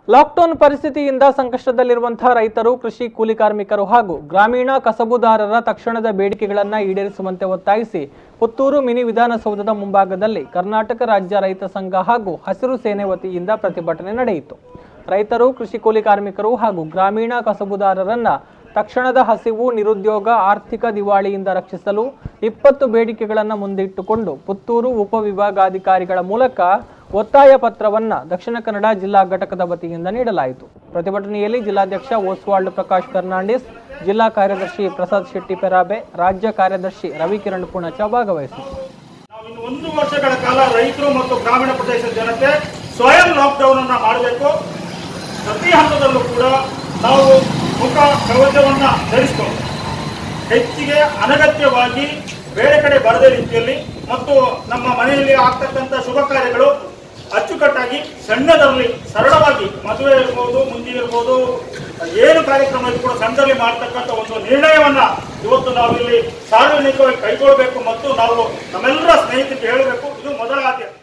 lockdown ಪರಿಸ್ಥಿತಿಯಿಂದ ಸಂಕಷ್ಟದಲ್ಲಿರುವಂತಹ ರೈತರು ಕೃಷಿ ಕೂಲಿ ಕಾರ್ಮಿಕರು ಹಾಗೂ ಗ್ರಾಮೀಣ ಕಸಬುದಾರರ ತಕ್ಷಣದ ಬೇಡಿಕೆಗಳನ್ನು ಈಡೇರಿಸುವಂತೆ ಒತ್ತಾಯಿಸಿ ಪುತ್ತೂರು ಮಿನಿ ವಿಧಾನಸೌಧದ ಮುಂಭಾಗದಲ್ಲಿ ಕರ್ನಾಟಕ ರಾಜ್ಯ ರೈತ ಸಂಘ ಹಾಗೂ ಹಸಿರು ಸೇನೆ ವತಿಯಿಂದ ಪ್ರತಿಭಟನೆ ನಡೆಯಿತು ರೈತರು ಕೃಷಿ ಕೂಲಿ ಕಾರ್ಮಿಕರು ಹಾಗೂ ಗ್ರಾಮೀಣ ಕಸಬುದಾರರನ್ನ ತಕ್ಷಣದ ಹಸಿವು ನಿರುದ್ಯೋಗ ಆರ್ಥಿಕ ದಿವಾಳಿಯಿಂದ ರಕ್ಷಿಸಲು ಇಪ್ಪತ್ತು ಬೇಡಿಕೆಗಳನ್ನು ಮುಂದಿಟ್ಟುಕೊಂಡು ಪುತ್ತೂರು ಉಪವಿಭಾಗಾಧಿಕಾರಿಗಳ ಮೂಲಕ ಒತ್ತಾಯ ಪತ್ರವನ್ನ ದಕ್ಷಿಣ ಕನ್ನಡ ಜಿಲ್ಲಾ ಘಟಕದ ವತಿಯಿಂದ ನೀಡಲಾಯಿತು ಪ್ರತಿಭಟನೆಯಲ್ಲಿ ಜಿಲ್ಲಾಧ್ಯಕ್ಷ ಓಸ್ವಾಲ್ಡ್ ಪ್ರಕಾಶ್ ಫರ್ನಾಂಡಿಸ್ ಜಿಲ್ಲಾ ಕಾರ್ಯದರ್ಶಿ ಪ್ರಸಾದ್ ಶೆಟ್ಟಿ ಪೆರಾಬೆ ರಾಜ್ಯ ಕಾರ್ಯದರ್ಶಿ ರವಿಕಿರಣ್ ಪುಣಚ ಭಾಗವಹಿಸಿದರು ನಾವು ಇನ್ನು ಒಂದು ವರ್ಷಗಳ ಕಾಲ ರೈತರು ಮತ್ತು ಗ್ರಾಮೀಣ ಪ್ರದೇಶದ ಜನತೆ ಸ್ವಯಂ ಲಾಕ್ಡೌನ್ ಅನ್ನ ಮಾಡಬೇಕು ಪ್ರತಿ ಹಂತದಲ್ಲೂ ಕೂಡ ನಾವು ಮುಖ ಕವಚವನ್ನ ಧರಿಸಿಕೊಂಡು ಹೆಚ್ಚಿಗೆ ಅನಗತ್ಯವಾಗಿ ಬೇರೆ ಕಡೆ ಬರದ ರೀತಿಯಲ್ಲಿ ಮತ್ತು ನಮ್ಮ ಮನೆಯಲ್ಲಿ ಆಗ್ತಕ್ಕಂಥ ಶುಭ ಕಾರ್ಯಗಳು ಅಚ್ಚುಕಟ್ಟಾಗಿ ಸಣ್ಣದರಲ್ಲಿ ಸರಳವಾಗಿ ಮದುವೆ ಇರ್ಬೋದು ಮುಂದೆ ಇರ್ಬೋದು ಏನು ಕಾರ್ಯಕ್ರಮ ಇದ್ರು ಕೂಡ ಸಣ್ಣದಲ್ಲಿ ಮಾಡ್ತಕ್ಕಂಥ ಒಂದು ನಿರ್ಣಯವನ್ನ ಇವತ್ತು ನಾವು ಇಲ್ಲಿ ಸಾರ್ವಜನಿಕವಾಗಿ ಕೈಗೊಳ್ಳಬೇಕು ಮತ್ತು ನಾವು ನಮ್ಮೆಲ್ಲರ ಸ್ನೇಹಿತರಿಗೆ ಹೇಳಬೇಕು ಇದು ಮೊದಲ ಆದ್ಯತೆ